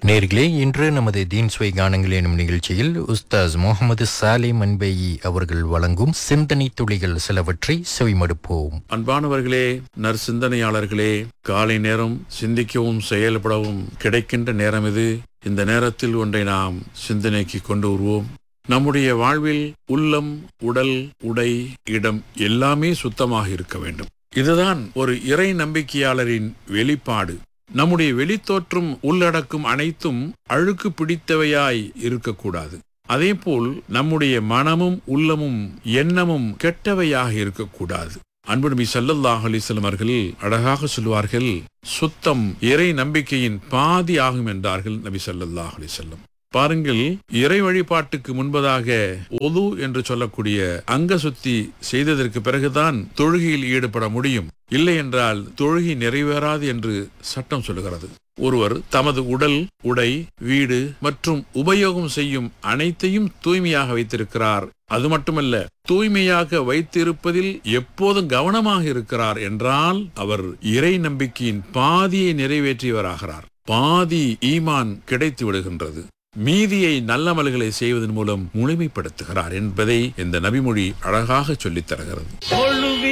நேர்களே இன்று நமது தீன்ஸ்வை கானங்கள் எனும் நிகழ்ச்சியில் உஸ்தாஸ் முகமது சாலே மன்பேயி அவர்கள் வழங்கும் சிந்தனை துளிகள் சிலவற்றை செவிமடுப்போம் அன்பானவர்களே நற்சிந்தனையாளர்களே காலை நேரம் சிந்திக்கவும் செயல்படவும் கிடைக்கின்ற நேரம் இது இந்த நேரத்தில் ஒன்றை நாம் சிந்தனைக்கு கொண்டு வருவோம் நம்முடைய வாழ்வில் உள்ளம் உடல் உடை இடம் எல்லாமே சுத்தமாக இருக்க வேண்டும் இதுதான் ஒரு இறை நம்பிக்கையாளரின் வெளிப்பாடு நம்முடைய வெளித்தோற்றம் உள்ளடக்கும் அனைத்தும் அழுக்கு பிடித்தவையாய் இருக்கக்கூடாது அதேபோல் நம்முடைய மனமும் உள்ளமும் எண்ணமும் கெட்டவையாக இருக்கக்கூடாது அன்பு நபி ஸல்லல்லாஹு அலைஹி வஸல்லம் அவர்கள் அழகாக சொல்வார்கள் சுத்தம் இறை நம்பிக்கையின் பாதி ஆகும் என்றார்கள் நபி ஸல்லல்லாஹு அலைஹி வஸல்லம் பாருங்கள் இறை வழிபாட்டுக்கு முன்பதாக ஒது என்று சொல்லக்கூடிய அங்க சுத்தி செய்ததற்கு பிறகுதான் தொழுகையில் ஈடுபட முடியும் இல்லை என்றால் தொழுகை நிறைவேறாது என்று சட்டம் சொல்கிறது ஒருவர் தமது உடல் உடை வீடு மற்றும் உபயோகம் செய்யும் அனைத்தையும் தூய்மையாக வைத்திருக்கிறார் அது மட்டுமல்ல தூய்மையாக வைத்திருப்பதில் எப்போதும் கவனமாக இருக்கிறார் என்றால் அவர் இறை நம்பிக்கையின் பாதியை நிறைவேற்றியவராகிறார் பாதி ஈமான் கிடைத்து விடுகின்றது மீதியை நல்லமல்களை செய்வதன் மூலம் முழுமைப்படுத்துகிறார் என்பதை இந்த நபிமொழி அழகாக சொல்லித் தருகிறது கொள்ளுவி